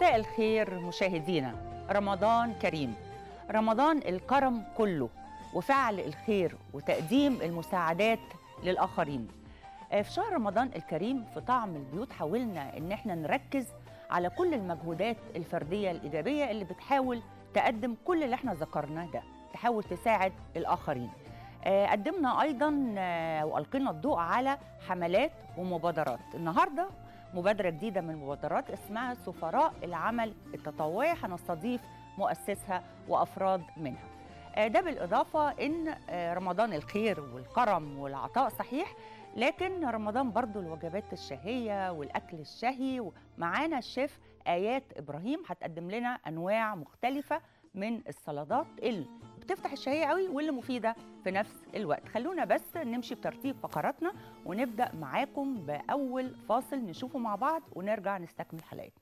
مساء الخير مشاهدينا رمضان كريم رمضان الكرم كله وفعل الخير وتقديم المساعدات للآخرين آه، في شهر رمضان الكريم في طعم البيوت حاولنا ان احنا نركز على كل المجهودات الفردية الإيجابية اللي بتحاول تقدم كل اللي احنا ذكرناه ده تحاول تساعد الآخرين آه، قدمنا أيضا آه، وألقينا الضوء على حملات ومبادرات النهاردة مبادرة جديدة من المبادرات اسمها سفراء العمل التطوعي هنستضيف مؤسسها وأفراد منها آه، ده بالإضافة إن آه، رمضان الخير والكرم والعطاء صحيح لكن رمضان برضو الوجبات الشهية والأكل الشهي معانا الشيف آيات إبراهيم هتقدم لنا أنواع مختلفة من السلطات اللي بتفتح الشهية قوي واللي مفيدة في نفس الوقت خلونا بس نمشي بترتيب فقراتنا ونبدأ معاكم بأول فاصل نشوفه مع بعض ونرجع نستكمل حلقتنا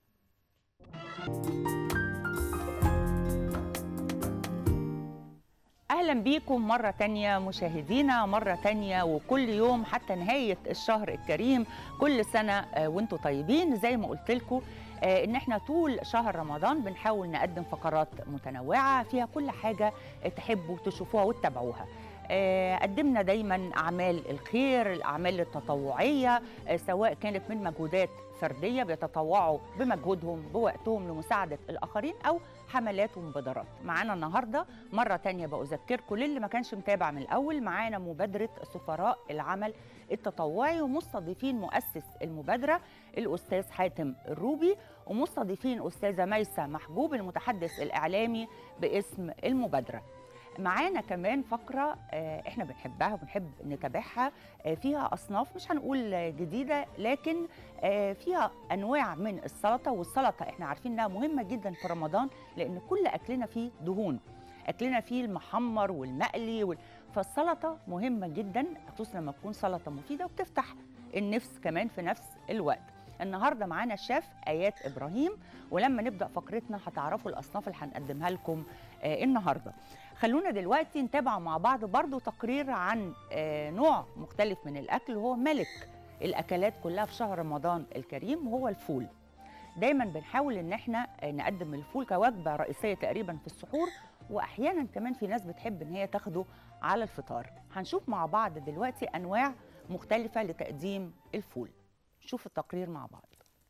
اهلا بيكم مره تانية مشاهدينا مره تانية وكل يوم حتى نهايه الشهر الكريم كل سنه آه، وانتم طيبين زي ما قلت لكم ان احنا طول شهر رمضان بنحاول نقدم فقرات متنوعه فيها كل حاجه تحبوا تشوفوها وتتابعوها آه، قدمنا دايما اعمال الخير الاعمال التطوعيه آه، سواء كانت من مجهودات فرديه بيتطوعوا بمجهودهم بوقتهم لمساعده الاخرين او حملات ومبادرات معانا النهارده مره تانية بأذكركم للي ما كانش متابع من الاول معانا مبادره سفراء العمل التطوعي ومستضيفين مؤسس المبادره الاستاذ حاتم الروبي ومستضيفين استاذه ميسه محبوب المتحدث الاعلامي باسم المبادره معانا كمان فقرة آه، احنا بنحبها وبنحب نتابعها آه، فيها أصناف مش هنقول آه، جديدة لكن آه، فيها أنواع من السلطة والسلطة احنا عارفين إنها مهمة جدا في رمضان لأن كل أكلنا فيه دهون أكلنا فيه المحمر والمقلي وال... فالسلطة مهمة جدا خصوصا لما تكون سلطة مفيدة وبتفتح النفس كمان في نفس الوقت النهارده معانا الشيف ايات ابراهيم ولما نبدا فقرتنا هتعرفوا الاصناف اللي هنقدمها لكم آه النهارده خلونا دلوقتي نتابع مع بعض برضو تقرير عن آه نوع مختلف من الاكل وهو ملك الاكلات كلها في شهر رمضان الكريم وهو الفول دايما بنحاول ان احنا آه، نقدم الفول كوجبه رئيسيه تقريبا في السحور واحيانا كمان في ناس بتحب ان هي تاخده على الفطار هنشوف مع بعض دلوقتي انواع مختلفه لتقديم الفول شوف التقرير مع بعض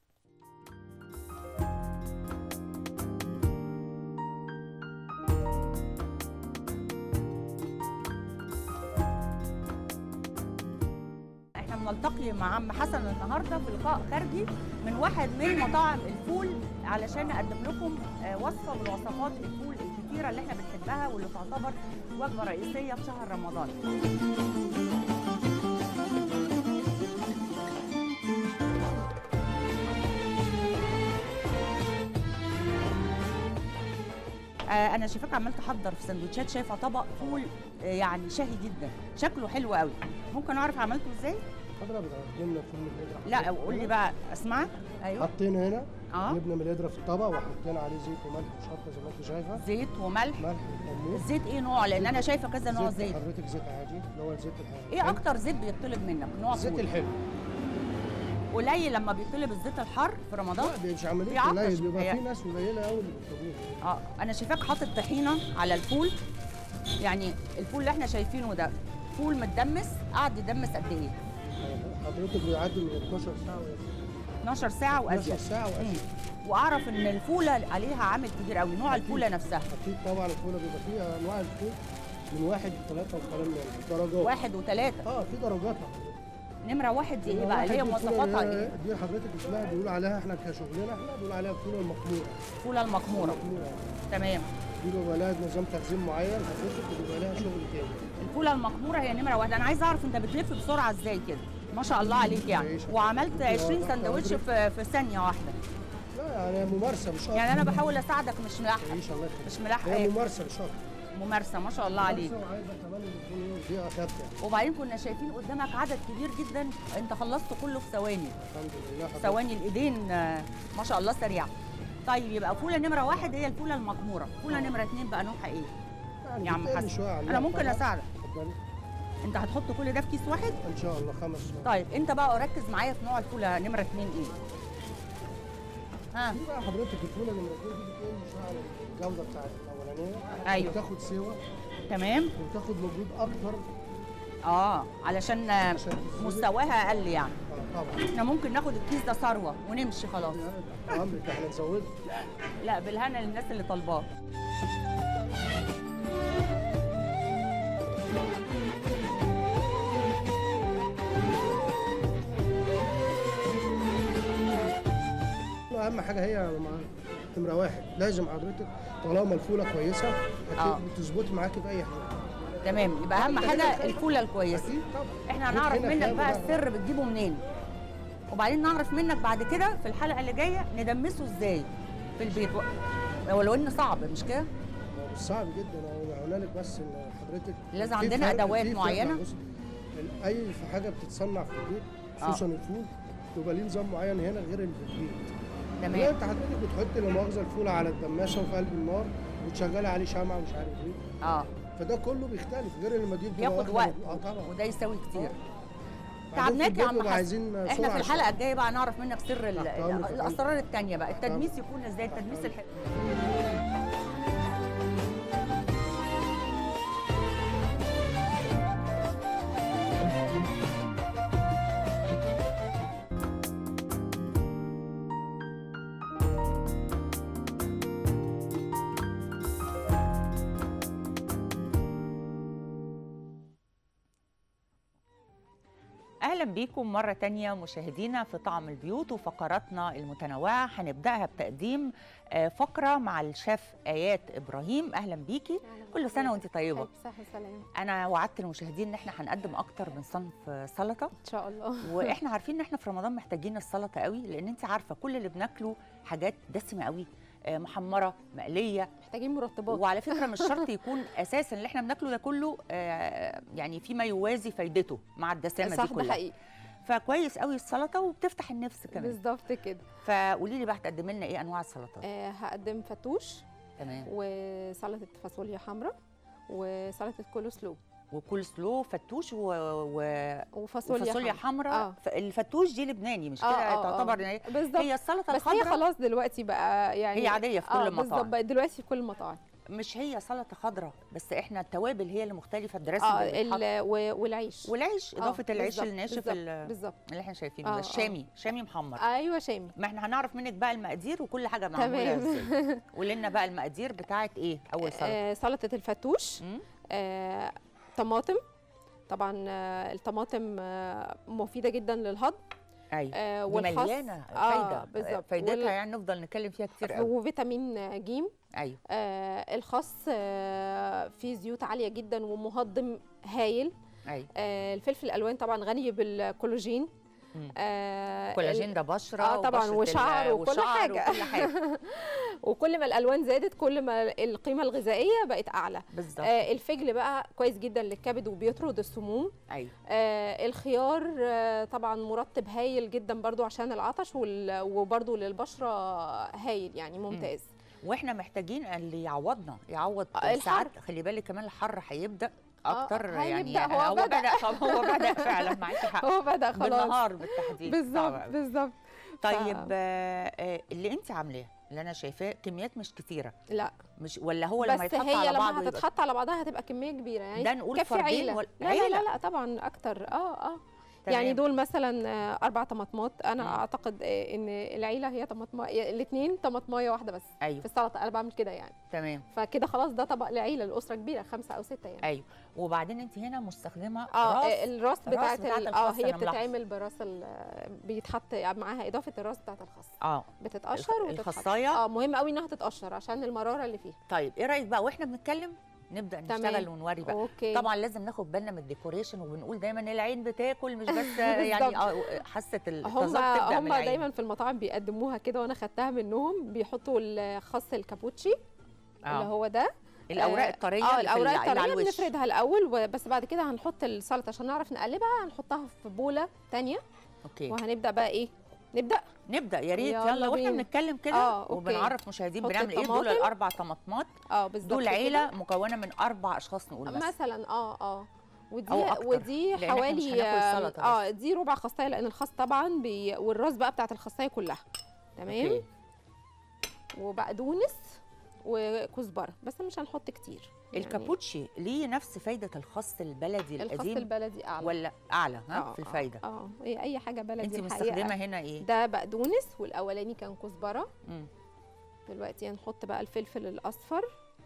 احنا بنلتقي مع عم حسن النهارده في لقاء خارجي من واحد من مطاعم الفول علشان نقدم لكم آه، وصفه من وصفات الفول الكتيره اللي احنا بنحبها واللي تعتبر وجبه رئيسيه في شهر رمضان آه، انا شايفاك عمال تحضر في سندوتشات شايفه طبق فول آه، يعني شهي جدا شكله حلو قوي ممكن اعرف عملته ازاي حضرتك قدمنا الفول من القدرة لا قول لي بقى اسمعك ايوه حطينا هنا اه جبنا من القدرة في الطبق وحطينا عليه زيت وملح وشطة زي ما انت شايفة زيت وملح ملح وكمون الزيت ايه نوع لان انا شايفه كذا نوع زيت حضرتك زيت عادي اللي هو الزيت الحلو ايه اكتر زيت بيطلب منك نوع الزيت فول الحلو قليل لما بيطلب الزيت الحار في رمضان لا مش عملية بيعطش. قليل بيبقى هي- في ناس قليلة قوي اللي بيطلبوه اه انا شايفاك حاطط طحينه على الفول يعني الفول اللي احنا شايفينه ده فول متدمس قعد يدمس قد ايه حضرتك بيعدي من 12 ساعة ويزيد 12 ساعه 12 وازيد ساعة وأزيد واعرف ان الفوله عليها عامل كبير قوي نوع الفوله نفسها أكيد طبعا الفولة بيبقى فيها أنواع الفول من واحد لثلاثة وكلام من ده. درجات واحد وثلاثه اه في درجاتها نمره واحد دي ايه نمرة بقى واحد اللي هي دي الفولة مواصفاتها اللي هي- ايه دي حضرتك اسمها بيقول عليها احنا كشغلنا احنا بيقول عليها الفولة المخمورة الفوله المقموره المخمورة تمام دي بيبقى لها نظام تخزين معين حضرتك وبيبقى لها شغل تاني الفوله المقموره هي نمره واحد انا عايزه اعرف انت بتلف بسرعه ازاي كده ما شاء الله عليك يعني تعيش. وعملت 20 سندوتش في في ثانيه واحده لا يعني ممارسه مش اكتر يعني انا بحاول اساعدك مش ملاحق تعيش الله يخليك مش ملاحق هي ايه ممارسه مش اكتر ممارسه ما شاء الله عليك ممارسة وعايزه كمان يكون ايه دي اخف يعني وبعدين كنا شايفين قدامك عدد كبير جدا انت خلصت كله في ثواني الحمد لله حضرتك. ثواني الايدين آه، ما شاء الله سريعه طيب يبقى فوله نمره واحد هي الفوله المقموره فوله نمره اتنين بقى نوعها ايه يعني يا عم بتقل حسن. شويه عنها انا ممكن طبعاً. اساعدك اتفضلي انت هتحط كل ده في كيس واحد ان شاء الله خمس ساعات طيب انت بقى ركز معايا في نوع الفوله نمره اتنين ايه ها دي بقى حضرتك الفوله اللي موجوده دي بتقل شويه على الجوده بتاعت الاولانيه أيوة. بتاخد سوا تمام وبتاخد مجهود اكتر اه علشان عشان تستوي. مستواها اقل يعني اه طبعا احنا ممكن ناخد الكيس ده ثروه ونمشي خلاص عمرك احنا نزودها لا بالهنا للناس اللي طالباه اهم حاجه هي مع نمره واحد لازم حضرتك طالما الفوله كويسه آه. بتظبط معاكي في اي حاجه تمام يبقى اهم حاجه الفوله الكويسه اكيد طبعا احنا هنا هنعرف منك خام بقى وده- السر بتجيبه منين وبعدين نعرف منك بعد كده في الحلقه اللي جايه ندمسه ازاي في البيت ولو ان صعب مش كده هو مش صعب جدا انا هقول لك بس ان حضرتك لازم في عندنا فرق- أدوات في فرق. معينة؟ بص، ال- اي حاجه بتتصنع في البيت آه. خصوصا الفول بيبقى ليه نظام معين هنا غير اللي في البيت لا تمام انت حضرتك بتحط لا مؤاخذه الفول على الدماسه وفي قلب النار وتشغلي عليه شمعه ومش عارف ايه اه فده كله بيختلف غير لما دي بتبقى بياخد واخدة وقت مجهود. اه طبعا وده يساوي كتير بعدين في تعبناك يا البيت عم بيبقى حسن عايزين احنا سرعة في الحلقه شوية. الجايه بقى نعرف منك سر ال- تحت أمرك يا فندم. الاسرار التانية بقى تحت التدميس يكون ازاي التدميس الح... اهلا بيكم مره تانية مشاهدينا في طعم البيوت وفقراتنا المتنوعه هنبداها بتقديم آه، فقره مع الشيف ايات ابراهيم اهلا بيكي كل سنه وانت طيبه صحة وسلام انا وعدت المشاهدين ان احنا هنقدم اكتر من صنف سلطه ان شاء الله واحنا عارفين ان احنا في رمضان محتاجين السلطه قوي لان انت عارفه كل اللي بناكله حاجات دسمه قوي آه، محمره مقليه محتاجين مرطبات وعلى فكره مش شرط يكون اساسا اللي احنا بناكله ده كله آه، يعني فيما يوازي فايدته مع الدسامه صح دي ده كلها حقيقي فكويس قوي السلطه وبتفتح النفس كمان بالظبط كده فقولي لي بقى هتقدمي لنا ايه انواع السلطات آه هقدم فتوش تمام وسلطة فاصوليا حمراء وسلطة كولو سلو وكول سلو فتوش و... و... وفاصوليا وفاصوليا حمراء. حمراء آه. ف- الفتوش دي لبناني مش آه، كده آه، آه. تعتبر إن هي بالظبط هي السلطه بس هي الخضراء خلاص دلوقتي بقى يعني هي عاديه في كل اه المطاعم بالظبط بقت دلوقتي في كل المطاعم مش هي سلطه خضراء بس احنا التوابل هي اللي مختلفه الدراسه اه اللي بتتحط. ال- و- والعيش والعيش آه، اضافه العيش بالظبط، الناشف بالظبط، ال- بالظبط اللي احنا شايفينه آه، ده آه. الشامي شامي محمر ايوه شامي ما احنا هنعرف منك بقى المقادير وكل حاجه معموله تمام. ازاي قولي لنا بقى المقادير بتاعت ايه اول سلطه آه سلطة الفتوش مم؟ آه طماطم طبعا آه الطماطم آه مفيدة جدا للهضم ايوه آه دي والخس مليانه آه، فايده بالظبط. فايدتها وال- يعني نفضل نتكلم فيها كتير قوي وفيتامين جيم ايوه آه الخس آه فيه زيوت عاليه جدا ومهضم هايل ايوه آه الفلفل الالوان طبعا غني بالكولاجين مم. آه كولاجين ده بشره آه، طبعاً، وبشرة ال- وشعر وكل وشعر حاجة. وكل حاجه وكل ما الالوان زادت كل ما القيمه الغذائيه بقت اعلى بالظبط آه الفجل بقى كويس جدا للكبد وبيطرد السموم ايوه آه الخيار آه طبعا مرطب هايل جدا برضو عشان العطش وال- وبرضو للبشره هايل يعني ممتاز واحنا محتاجين اللي يعوضنا يعوض آه، الحر. ساعات خلي بالك كمان الحر هيبدا آه، اكتر يعني هيبدأ، هو بدأ. بدا طب هو بدا فعلا معاكي حق هو بدا خلاص بالنهار بالتحديد صعب بالظبط أوي. بالظبط طيب آه، آه، اللي انت عاملاه اللي انا شايفاه كميات مش كتيره لا مش ولا هو لما بس يتحط هي على بعضه لما يبقى هتتحط على بعضها هتبقى كميه كبيره يعني ده نقول كفي فردين عيله ولا- لا, لا عيلة. لا لا طبعا اكتر اه اه تمام. يعني دول مثلا آه، اربع طماطمات انا مم. اعتقد آه، ان العيله هي طماطم الاثنين طماطمايه واحده بس ايوه في السلطه انا بعمل كده يعني تمام فكده خلاص ده طبق لعيله الاسره كبيره خمسه او سته يعني ايوه وبعدين انت هنا مستخدمه اه راس آه، الراس بتاعت بتاعت ال- اه الخس هي أنا ملاحظة. بتتعمل براس ال- بيتحط معاها اضافه الراس بتاعت الخس اه بتتقشر الخ- وتتحط الخصاية؟ اه مهم قوي انها تتقشر عشان المراره اللي فيها طيب ايه رايك بقى واحنا بنتكلم نبدا تمام. نشتغل ونوري بقى اوكي طبعا لازم ناخد بالنا من الديكوريشن وبنقول دايما العين بتاكل مش بس يعني بالظبط. آه، حاسه هم التذوق تبدا من هم العين دايما في المطاعم بيقدموها كده وانا خدتها منهم بيحطوا الخس الكابوتشي آه. اللي هو ده الاوراق آه، الطريه اه اللي في الاوراق ال- اللي على الطريه الوش بنفردها الاول وبس بعد كده هنحط السلطه عشان نعرف نقلبها هنحطها في بوله تانية اوكي وهنبدا بقى ايه نبدا نبدا يا ريت يلا يلا واحنا بينا. بنتكلم كده آه، أوكي. وبنعرف مشاهدين حط بنعمل ايه دول الطماطم. الاربع طماطمات اه بالظبط دول كده. عيله مكونه من اربع اشخاص نقول مثلا مثلا اه اه ودي أو أكتر، ودي لأن إحنا مش حوالي هناكل سلطة اه دي ربع خصايه لان الخس طبعا بي والراس بقى بتاعت الخصايه كلها تمام أوكي. وبقدونس وكزبره بس مش هنحط كتير يعني الكابوتشي ليه نفس فايده الخس البلدي الخس القديم البلدي اعلى ولا اعلى ها آه، في آه، الفايده اه هي اي حاجه بلدي انت الحقيقة. مستخدمه هنا ايه ده بقدونس والاولاني كان كزبره مم. دلوقتي هنحط بقى الفلفل الاصفر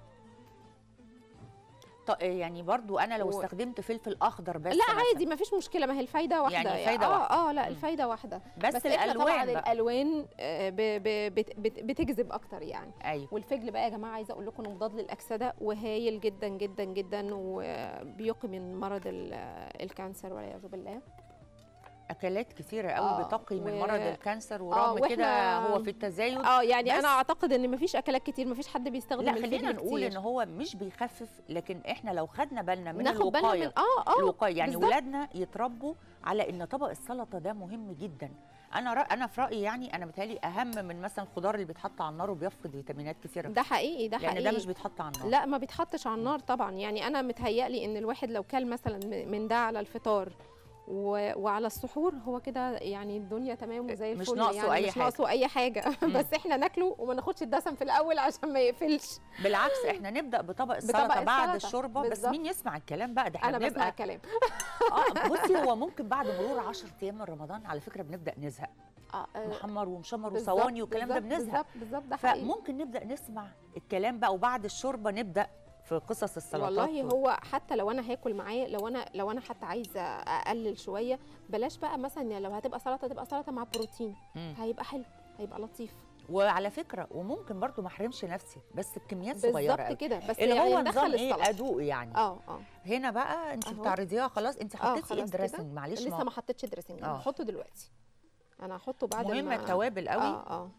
ط- يعني برضو انا لو و- استخدمت فلفل اخضر بس لا مثلاً، عادي ما فيش مشكله ما هي الفايده واحده يعني الفايدة اه واحدة. اه لا مم. الفايده واحده بس, بس احنا طبعا الالوان بقى الالوان آه، ب- ب- بت- بت- بتجذب اكتر يعني ايوه والفجل بقى يا جماعه عايزه اقول لكم انه مضاد للاكسده وهايل جدا جدا جدا وبيقي من مرض ال- الكانسر والعياذ بالله اكلات كتيره قوي آه، بتقي من و- مرض الكانسر ورغم وإحنا- كده هو في التزايد اه يعني بس- انا اعتقد ان مفيش اكلات كتير مفيش حد بيستخدم لا الفجل خلينا نقول كتير. ان هو مش بيخفف لكن احنا لو خدنا بالنا من ناخد بالنا الوقايه من اه اه الوقايه يعني بالظبط. ولادنا يتربوا على ان طبق السلطه ده مهم جدا انا رأ... انا في رايي يعني انا متهيألي اهم من مثلا الخضار اللي بيتحط على النار وبيفقد فيتامينات كثيره ده حقيقي ده لان حقيقي ده مش بيتحط على النار لا ما بيتحطش على النار طبعا يعني انا متهيألي ان الواحد لو كل مثلا م- من ده على الفطار و... وعلى السحور هو كده يعني الدنيا تمام وزي مش الفل ناقصه يعني أي مش حاجة. ناقصه اي حاجه مم. بس احنا ناكله وما ناخدش الدسم في الاول عشان ما يقفلش بالعكس احنا نبدا بطبق السلطه بطبق بعد السلطة. الشوربه بس بالظبط. مين يسمع الكلام بقى ده احنا انا بسمع بنبقى الكلام اه بصي هو ممكن بعد مرور 10 ايام من رمضان على فكره بنبدا نزهق اه آه، محمر ومشمر بالظبط، وصواني والكلام ده بالظبط، بنزهق بالظبط بالظبط ده حقيقي فممكن نبدا نسمع الكلام بقى وبعد الشوربه نبدا في قصص السلطات والله وال- هو حتى لو انا هاكل معاه لو انا لو انا حتى عايزه اقلل شويه بلاش بقى مثلا يعني لو هتبقى سلطه تبقى سلطه مع بروتين مم. هيبقى حلو هيبقى لطيف وعلى فكره وممكن برضو ما احرمش نفسي بس بكميات صغيره بالظبط قوي كده بس اللي يعني هو ندخل نظام ايه السلطه ادوق يعني اه اه هنا بقى انت أهو. بتعرضيها خلاص انت اه حطيتي ايه خلاص كده. الدريسنج معلش لسه ما ما حطيتش دريسنج آه. هحطه دلوقتي انا هحطه بعد مهمه ما التوابل قوي اه اه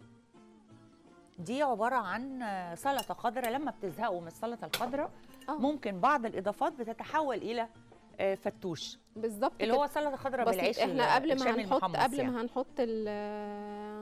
دي عباره عن آه، سلطه خضراء لما بتزهقوا من السلطه الخضراء آه. ممكن بعض الاضافات بتتحول الى آه، فتوش بالظبط اللي كده. هو سلطه خضراء بسيط بالعيش احنا قبل ما الشامي هنحط المحمص قبل يعني. ما هنحط ال-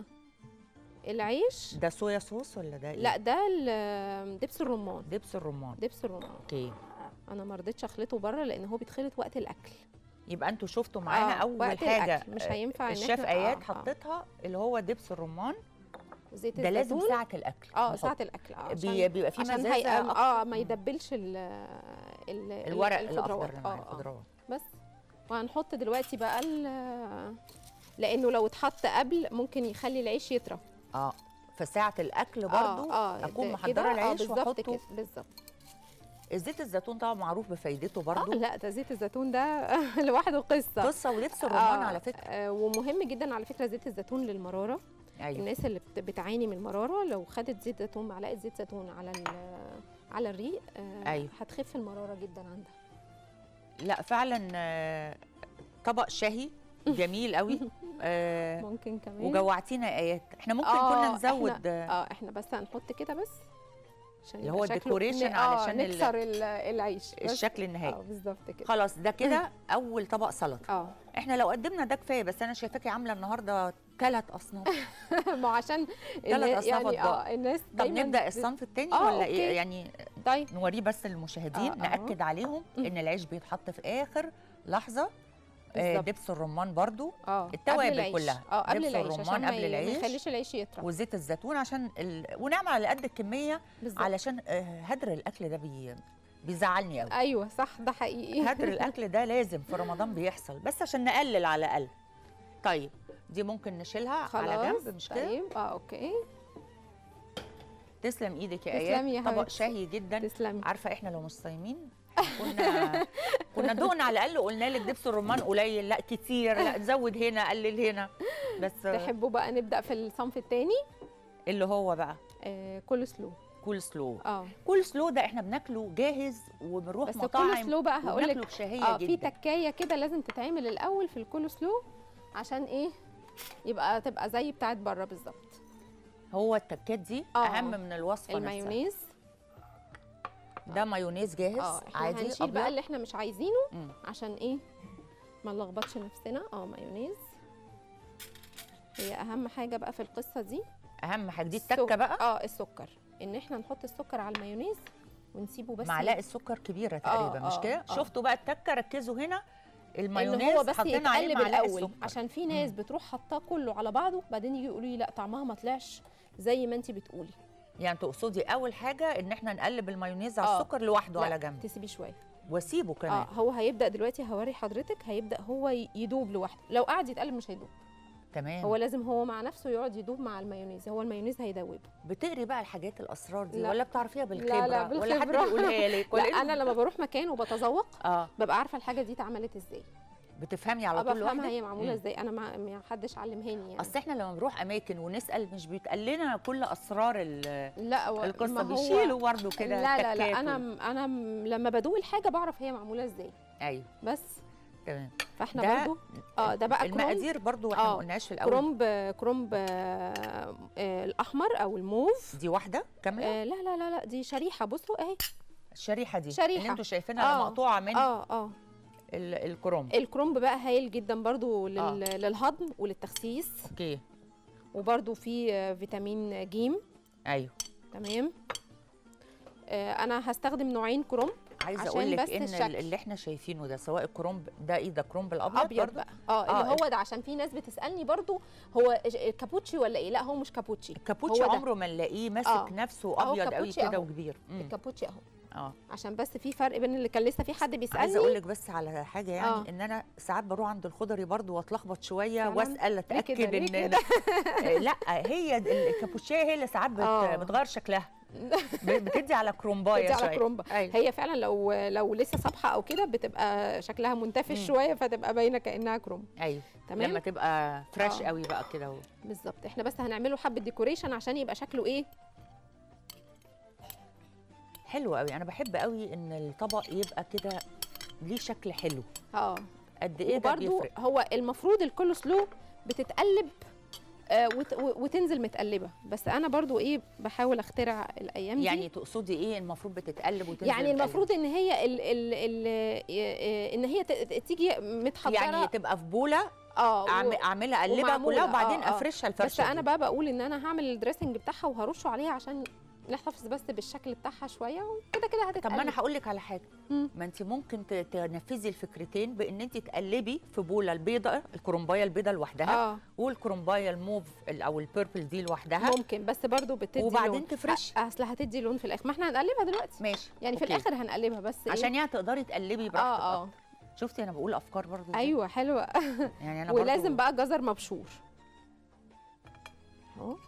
العيش ده صويا صوص ولا ده إيه؟ لا ده ال- دبس الرمان دبس الرمان دبس الرمان اوكي انا ما رضيتش اخلطه بره لان هو بيتخلط وقت الاكل يبقى انتوا شفتوا معانا آه، اول وقت حاجه الأكل. مش آه، هينفع إن الشيف إحنا- ايات آه، آه. حطيتها اللي هو دبس الرمان زيت ده لازم الزيتون ساعه الاكل اه نحط. ساعه الاكل اه بي- عشان بيبقى في عشان مزازه هي أكتر. اه ما يدبلش ال ال الورق الخضروات. الاخضر مع آه، آه. الخضروات بس وهنحط دلوقتي بقى ال- لانه لو اتحط قبل ممكن يخلي العيش يطرى اه فساعه الاكل برضو اه اكون ده محضره كده، آه، العيش بالظبط واحطه كده بالظبط زيت الزيتون طبعا معروف بفايدته اه برضو لا ده زيت الزيتون ده لوحده قصه قصه ودبس الرمان على فكره آه ومهم جدا على فكره زيت الزيتون للمراره ايوه الناس اللي بت- بتعاني من المراره لو خدت زيت زيتون معلقه زيت زيتون على ال- على الريق آه أيوة. هتخف المراره جدا عندها لا فعلا آه، طبق شهي جميل قوي آه ممكن كمان وجوعتينا يا ايات احنا ممكن آه، كنا نزود احنا آه، اه احنا بس هنحط كده بس عشان اللي يبقى هو شكله- الديكوريشن ن- علشان اه ال- نكسر ال- العيش بس. الشكل النهائي اه بالظبط كده خلاص ده كده اول طبق سلطه اه احنا لو قدمنا ده كفايه بس انا شايفاكي عامله النهارده ثلاث اصناف ما هو عشان تلات النا- أصناف يعني أطباق. اه الناس طب دايما نبدا بت- الصنف الثاني آه، ولا ايه أوكي. يعني طيب نوريه بس للمشاهدين آه، أهو. ناكد عليهم ان العيش بيتحط في اخر لحظه آه، بالظبط. دبس الرمان برضو اه التوابل قبل العيش. كلها. اه قبل دبس العيش الرمان عشان ما قبل ي- ما العيش. يخليش العيش يطرى وزيت الزيتون عشان ال... ونعمل على قد الكميه بالظبط علشان آه، هدر الاكل ده بي... بيزعلني قوي ايوه صح ده حقيقي هدر الاكل ده لازم في رمضان بيحصل بس عشان نقلل على الاقل طيب دي ممكن نشيلها على خلاص جنب مش كده طيب اه اوكي تسلم ايدك يا تسلمي يا ايات طبق حبيبتي. شهي جدا تسلمي عارفه احنا لو مش صايمين كنا كنا دقنا على الاقل قلنا لك دبس الرمان قليل لا كتير لا تزود هنا قلل هنا بس تحبوا بقى نبدا في الصنف الثاني اللي هو بقى آه كل سلو كول سلو اه كول سلو ده احنا بناكله جاهز وبنروح بس مطاعم الكول سلو بقى هقول وبناكله لك بشهيه اه في جدا تكايه كده لازم تتعمل الاول في الكول سلو عشان ايه يبقى تبقى زي بتاعت بره بالظبط هو التكات دي آه. اهم من الوصفه نفسها. المايونيز ده مايونيز جاهز اه احنا عادي هنشيل بقى ابيض اللي احنا مش عايزينه مم. عشان ايه ما نلخبطش نفسنا اه مايونيز هي اهم حاجه بقى في القصه دي اهم حاجه دي السك- التكه بقى اه السكر ان احنا نحط السكر على المايونيز ونسيبه بس معلقه سكر كبيره تقريبا مش آه، كده آه. شفتوا بقى التكه ركزوا هنا ان المايونيز هو بس حطينا عليه يتقلب معلقه الاول سكر عشان في ناس بتروح حاطاه كله على بعضه بعدين يجي يقولوا لي لا طعمها ما طلعش زي ما انت بتقولي يعني تقصدي اول حاجه ان احنا نقلب المايونيز على آه. السكر لوحده لا، على جنب تسيبيه شويه واسيبه كمان اه هو هيبدا دلوقتي هوري حضرتك هيبدا هو ي- يدوب لوحده لو قعد يتقلب مش هيدوب تمام هو لازم هو مع نفسه يقعد يدوب مع المايونيز هو المايونيز هيدوبه بتقري بقى الحاجات الاسرار دي لا. ولا بتعرفيها بالخبره لا، ولا حد بالخبرة. بيقولها لك لا ولا انا لما بروح مكان وبتذوق اه ببقى عارفه الحاجه دي اتعملت ازاي بتفهمي على ابقى طول افهمها لوحدك هي معموله مم. ازاي انا ما ما حدش علمهاني يعني اصل احنا لما بنروح اماكن ونسال مش بيتقال لنا كل اسرار ال- لا هو- القصه ما هو- بيشيلوا برضه كده لا لا لا تكات انا و- انا م- لما بدوق الحاجه بعرف هي معموله ازاي ايوه بس تمام فاحنا ده برضو اه ده بقى كرومب المقادير برضه احنا ما آه، قلناش في الاول كرومب كرومب آه، آه، الاحمر او الموف دي واحده كامله آه لا لا لا لا دي شريحه بصوا اهي الشريحه دي شريحة. اللي انتوا شايفينها آه، مقطوعه من اه اه ال- الكروم الكرومب بقى هايل جدا برضو لل... آه. للهضم وللتخسيس اوكي وبرضو فيه آه، فيتامين جيم ايوه تمام آه انا هستخدم نوعين كرومب عايزه عشان اقول لك بس ان ال- الشكل. اللي احنا شايفينه ده سواء الكرومب ده ايه ده كرومب الابيض ابيض برضه بقى اه آه، اللي هو ده عشان في ناس بتسالني برضو هو ج- كابوتشي ولا ايه لا هو مش كابوتشي الكابوتشي هو ده. عمره ما نلاقيه ماسك آه. نفسه أهو ابيض قوي كابوتشي كده أهو. وكبير مم. الكابوتشي اهو اه عشان بس في فرق بين اللي كان لسه في حد عايزه بيسالني اقول لك بس على حاجه يعني آه. ان انا ساعات بروح عند الخضري برضو واتلخبط شويه فعلاً؟ واسال ليه اتاكد كده؟ ليه ان كده؟ آه، لا هي ال- الكابوتشيه هي اللي ساعات بت... آه. بتغير شكلها ب- بتدي على كرومبايه بتدي على شويه كرومبا. أيوة. هي فعلا لو لو لسه صبحه او كده بتبقى شكلها منتفش مم. شويه فتبقى باينه كانها كروم ايوه تمام لما تبقى فريش آه. قوي بقى كده و- بالظبط احنا بس هنعمله حبه ديكوريشن عشان يبقى شكله ايه حلو قوي انا بحب قوي ان الطبق يبقى كده ليه شكل حلو اه قد ايه ده وبرده بيفرق هو المفروض الكول سلو بتتقلب آه وت و- وتنزل متقلبه بس انا برضو ايه بحاول اخترع الايام يعني دي تقصدي ايه المفروض بتتقلب وتنزل يعني متقلبة؟ المفروض ان هي ال ال ال آه، ان هي ت- ت- تيجي متحضره يعني تبقى في بوله اه أعم- و- اعملها اقلبها ومعمولة، كلها وبعدين آه، آه. افرشها الفرشه بس انا دي. بقى بقول ان انا هعمل الدريسنج بتاعها وهرشه عليها عشان نحتفظ بس بالشكل بتاعها شويه وكده كده هتتقلب طب ما انا هقول لك على حاجه مم. ما انت ممكن ت- تنفذي الفكرتين بان انت تقلبي في بوله البيضه الكرنبايه البيضه لوحدها اه والكرنبايه الموف ال- او البيربل دي لوحدها ممكن بس برضو بتدي وبعدين لون. تفرشي. أ- اصل هتدي لون في الاخر ما احنا هنقلبها دلوقتي ماشي يعني في أوكي. الاخر هنقلبها بس إيه؟ عشان يعني تقدري تقلبي براحتك اه اه أكتر. شفتي انا بقول افكار برضو إزاي؟ ايوه حلوه يعني انا ولازم برضو بقى جزر مبشور اهو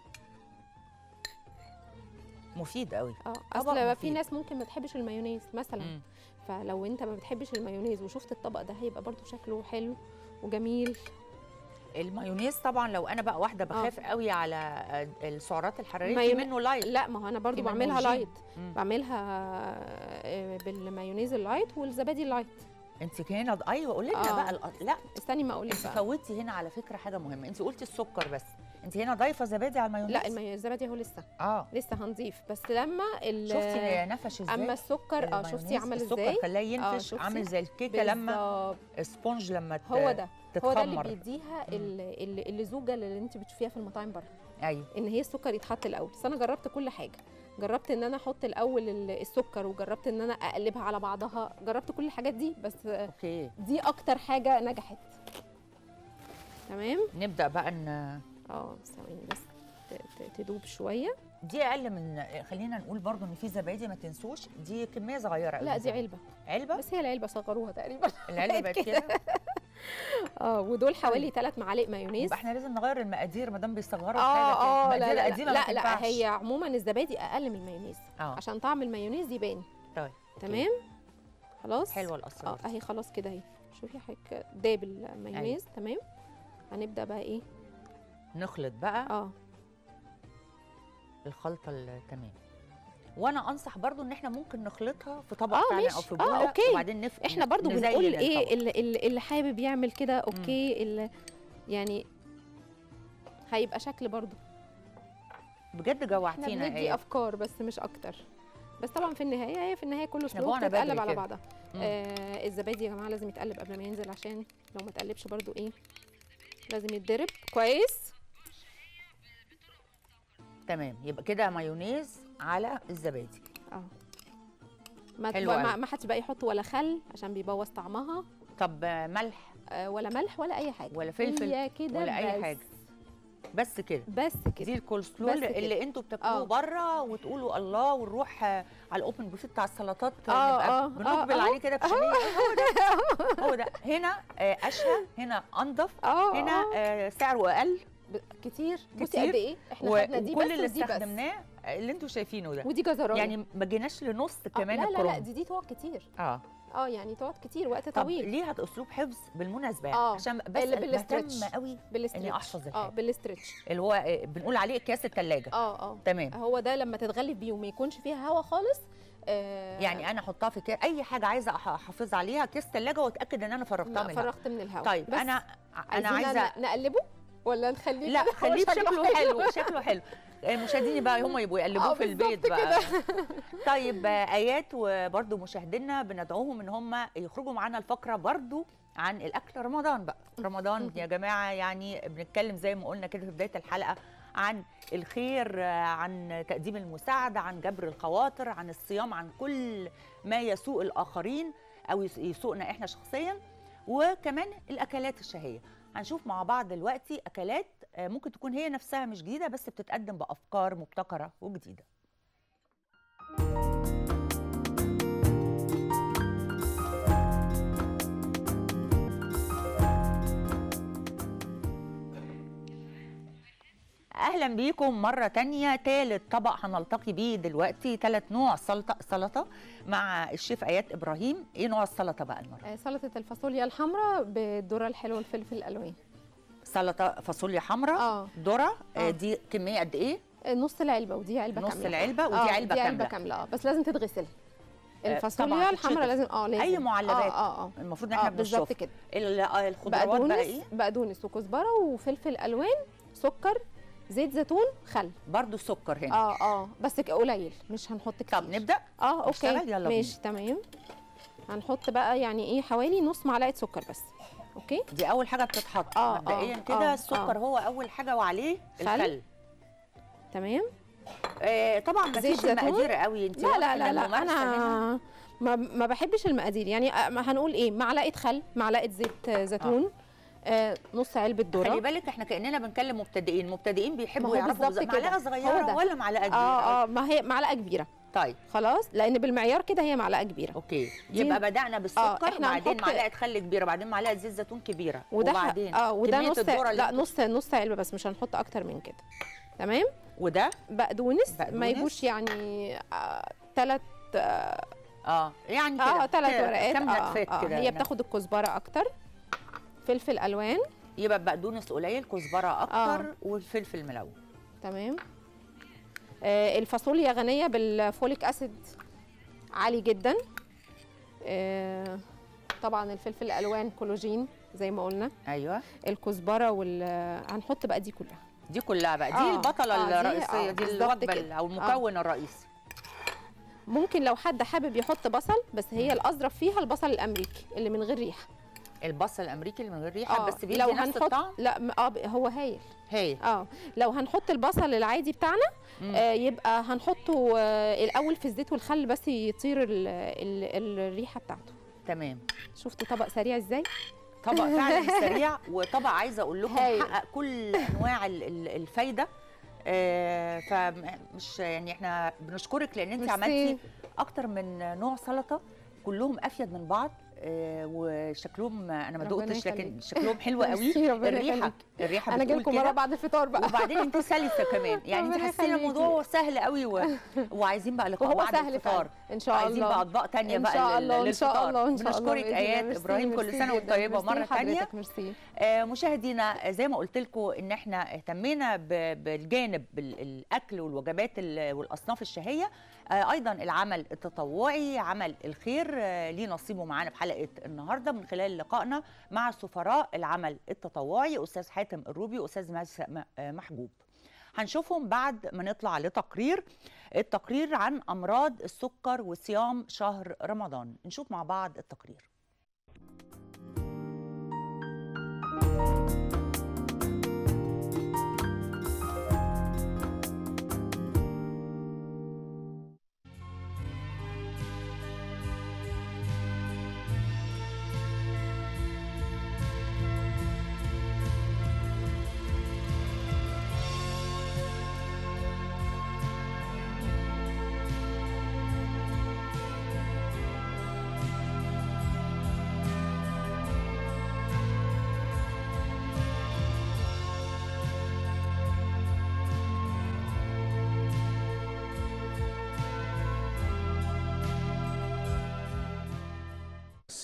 مفيد قوي اه طبق اصل بقى في مفيد. ناس ممكن ما تحبش المايونيز مثلا مم. فلو انت ما بتحبش المايونيز وشفت الطبق ده هيبقى برضو شكله حلو وجميل المايونيز طبعا لو انا بقى واحده بخاف قوي على آه، السعرات الحراريه في مايون- منه لايت لا ما هو انا برضو في منه بعملها جين. لايت مم. بعملها آه، بالمايونيز اللايت والزبادي اللايت انت هنا ايوه قولي لنا آه. بقى الأ- لا استني ما اقول لك انت بقى فوتي هنا على فكره حاجه مهمه انت قلتي السكر بس انت هنا ضايفه زبادي على المايونيز لا المايونيز الزبادي هو لسه اه لسه هنضيف بس لما ال- شفتي هي نفش ازاي اما السكر اه شفتي المايونيز عمل السكر ازاي خلاه آه، ينفش شفتي؟ عامل زي الكيكه لما بالظبط. السبونج لما ت- هو ده هو ده اللي تتخمر بيديها ال- ال- اللزوجه اللي انت بتشوفيها في المطاعم بره ايوه ان هي السكر يتحط الاول بس انا جربت كل حاجه جربت ان انا احط الاول ال- السكر وجربت ان انا اقلبها على بعضها جربت كل الحاجات دي بس اوكي دي اكتر حاجه نجحت تمام نبدا بقى ان اه ثواني بس ت- ت- تدوب شويه دي اقل من خلينا نقول برضو ان في زبادي ما تنسوش دي كميه صغيره قوي لا من دي الزبادي. علبه علبه بس هي العلبه صغروها تقريبا العلبه بقت كده اه ودول حوالي ثلاث معالق مايونيز يبقى احنا لازم نغير المقادير ما دام بيستغربوا اه حاجه اه كده. لا المقادير لا القديمة ما لا, لا تنفعش. هي عموما الزبادي اقل من المايونيز اه عشان طعم المايونيز يبان طيب أوكي. تمام خلاص حلوه اه الاسرار اهي خلاص كده اهي شوفي حضرتك داب المايونيز تمام هنبدا بقى ايه نخلط بقى اه الخلطه التمام وانا انصح برضو ان احنا ممكن نخلطها في طبق آه، بتاعنا او ماشي. في آه، بوله أوكي. وبعدين نف... احنا برضو نزين بنقول الطبق. ايه اللي, اللي, اللي حابب يعمل كده اوكي اللي يعني هيبقى شكل برضو بجد احنا جوعتينا بندي ايه افكار بس مش اكتر بس طبعا في النهايه هي في النهايه كله إحنا سلوك جوعنا بدري بتتقلب على كده. بعضها مم. آه الزبادي يا جماعه لازم يتقلب قبل ما ينزل عشان لو ما اتقلبش برضو ايه لازم يتضرب كويس تمام يبقى كده مايونيز على الزبادي اه ما حلو تبقى- ما, أوي. ما حدش بقى يحط ولا خل عشان بيبوظ طعمها طب آه، ملح آه ولا ملح ولا اي حاجه ولا فلفل هي كده ولا أي بس. حاجة. بس كده بس دي كده الكول سلو بس اللي, كده. اللي انتوا بتاكلوه آه. بره وتقولوا الله ونروح آه، على الاوبن بوفيه بتاع السلطات آه، نبقى آه، بنقبل آه، عليه كده بشنيه هو ده هو ده هنا آه، اشهى هنا انضف اه هنا آه. آه، سعره اقل ب- كتير بصي كتير. قد ايه احنا و- خدنا دي بس وكل اللي ودي بس استخدمناه آه، اللي انتوا شايفينه ده ودي جزرايه يعني ما جيناش لنص آه، كمان لا لا لا الكروم دي دي تقعد كتير اه اه يعني تقعد كتير وقت طب طويل ليه هت اسلوب حفظ بالمناسبه آه، عشان بس اللي بهتم بالاسترتش. قوي بالاسترتش أحفظ اه الحاجة. بالاسترتش اللي هو آه، بنقول عليه اكياس الثلاجه اه اه تمام هو ده لما تتغلف بيه وما يكونش فيها هوا خالص آه يعني انا احطها في كيس اي حاجه عايزه أح- احافظ عليها كيس ثلاجه واتاكد ان انا فرغتها لا، منها فرغت من الهواء طيب بس انا انا عايزين عايزه نقلبه ولا نخليه لا كده؟ هو خليه شكله حلو شكله حلو آه، مشاهديني بقى هم يبقوا يقلبوه آه، في البيت بالظبط بقى طيب آه، ايات وبرده مشاهدينا بندعوهم ان هم يخرجوا معانا الفقره برده عن الاكل رمضان بقى رمضان يا جماعه يعني بنتكلم زي ما قلنا كده في بدايه الحلقه عن الخير آه، عن تقديم المساعده عن جبر الخواطر عن الصيام عن كل ما يسوء الاخرين او يس- يسوءنا احنا شخصيا وكمان الاكلات الشهيه هنشوف مع بعض دلوقتي اكلات آه، ممكن تكون هي نفسها مش جديده بس بتتقدم بافكار مبتكره وجديده اهلا بيكم مره تانية تالت طبق هنلتقي بيه دلوقتي تالت نوع سلطه سلطه مع الشيف ايات ابراهيم ايه نوع السلطه بقى المره آه، سلطه الفاصوليا الحمراء بالذره الحلوه والفلفل الالوان سلطه فاصوليا حمراء اه ذره آه، آه. دي كميه قد ايه آه، نص العلبه ودي علبه نص كامله العلبه ودي آه، علبه دي كامله علبه كامله اه بس لازم تتغسل آه، الفاصوليا طبعاً الحمراء تتشطف. لازم اه لازم اي معلبات اه اه المفروض ان اه احنا بالظبط بنشوف كده ال- آه، الخضروات بقى بقدونس ايه بقدونس وكزبره وفلفل الوان سكر زيت زيتون خل برضو السكر هنا اه اه بس ك- قليل مش هنحط كتير طب نبدا اه اوكي نشتغل؟ يلا ماشي تمام هنحط بقى يعني ايه حوالي نص معلقه سكر بس اوكي دي اول حاجه بتتحط آه، مبدئيا آه، كده آه، السكر هو اول حاجه وعليه خل. الخل تمام آه طبعا ما زيت فيش زيتون؟ المقادير قوي انت لا لا لا لا انا انا ما ما بحبش المقادير يعني آه، ما هنقول ايه معلقه خل معلقه زيت آه، زيتون آه. نص علبه خلي ذره بالك احنا كاننا بنكلم مبتدئين مبتدئين ما بيحبوا هو يعرفوا بالظبط بز- كده. معلقه هو صغيره ده. ولا معلقه كبيره اه اه ما هي معلقه كبيره طيب خلاص لان بالمعيار كده هي معلقه كبيره اوكي دي- يبقى بدانا بالسكر إحنا بعدين هنحط- معلقه خل كبيره بعدين معلقه زيت زيتون كبيره وده ح- وبعدين اه وده كمية نص الذرة اللي لا انتوا- نص نص علبه بس مش هنحط اكتر من كده تمام وده بقدونس, بقدونس. ما يجوش يعني ثلاث اه, اه يعني كده آه ثلاث كده ورقات كام آه, لفات آه كده هي يعني. بتاخد الكزبره اكتر فلفل الوان يبقى بقدونس قليل كزبره اكتر والفلفل ملون تمام آه الفاصوليا غنيه بالفوليك اسيد عالي جدا آه طبعا الفلفل الالوان كولاجين زي ما قلنا ايوه الكزبره وال هنحط بقى دي كلها دي كلها بقى دي آه، البطله آه، دي- الرئيسيه آه، دي بالظبط الوجبه كده. او المكون الرئيسي ممكن لو حد حابب يحط بصل بس هي الاظرف فيها البصل الامريكي اللي من غير ريحه البصل الامريكي اللي من غير ريحه آه، بس بيدي لو نفس هنحط الطعم لا م- اه ب- هو هايل هي اه لو هنحط البصل العادي بتاعنا مم. آه يبقى هنحطه آه الاول في الزيت والخل بس يطير ال ال الريحه بتاعته تمام شفتوا طبق سريع ازاي طبق فعلا سريع وطبق عايزه اقول لكم هايل. حقق كل انواع ال- ال- الفايده آه، فمش يعني احنا بنشكرك لان انت ميرسي. عملتي اكتر من نوع سلطه كلهم افيد من بعض آه، وشكلهم انا ما ربنا دقتش لكن يخليك. شكلهم حلو قوي ميرسي، ربنا الريحه يخليك. الريحه انا بتقول جايلكم كده. مره بعد الفطار بقى وبعدين انت سلسه كمان يعني انت ربنا حاسين يخليكي. الموضوع سهل قوي و... وعايزين بقى لقاء وهو بعد سهل الفطار فعلا ان شاء عايزين الله بقى اطباق تانية ان بقى شاء لل- الله ان شاء للفطار. الله ان شاء الله بنشكرك بإذن الله. ايات ميرسي، ابراهيم كل ميرسي سنه وانت جداً. طيبه ميرسي مره تانية لحضرتك، ميرسي آه، مشاهدينا زي ما قلت لكم ان احنا اهتمينا ب- بالجانب بال- الاكل والوجبات ال- والاصناف الشهيه آه، ايضا العمل التطوعي عمل الخير آه، ليه نصيبه معانا في حلقه النهارده من خلال لقائنا مع سفراء العمل التطوعي استاذ حاتم الروبي واستاذ ماس- م- آه، محجوب هنشوفهم بعد ما نطلع لتقرير التقرير عن امراض السكر وصيام شهر رمضان نشوف مع بعض التقرير